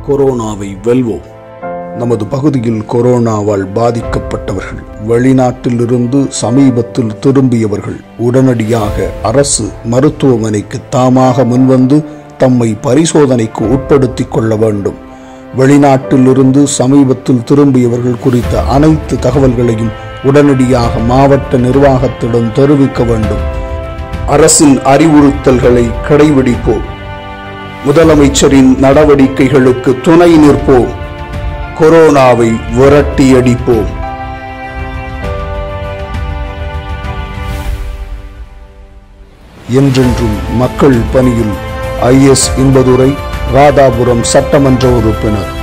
கொரோனாவை வெல்வோம் நமது பகுதியில் கொரோனாவால் பாதிக்கப்பட்டவர்கள் வெளிநாட்டிலிருந்து சமீபத்தில் திரும்பியவர்கள் உடனடியாக அரசு மருத்துவமனைக்கு தாமாக முன்வந்து தம்மை பரிசோதனைக்கு உட்படுத்திக் கொள்ள வேண்டும் வெளிநாட்டிலிருந்து சமீபத்தில் திரும்பியவர்கள் குறித்த அனைத்து தகவல்களையும் உடனடியாக மாவட்ட நிர்வாகத்திடம் தெரிவிக்க வேண்டும் அரசின் அறிவுறுத்தல்களை கடைபிடிப்போம் முதலமைச்சரின் நடவடிக்கைகளுக்கு துணை நிற்போம் கொரோனாவை விரட்டியடிப்போம் என்றென்றும் மக்கள் பணியில் ஐஎஸ் இன்பதுரை ராதாபுரம் சட்டமன்ற உறுப்பினர்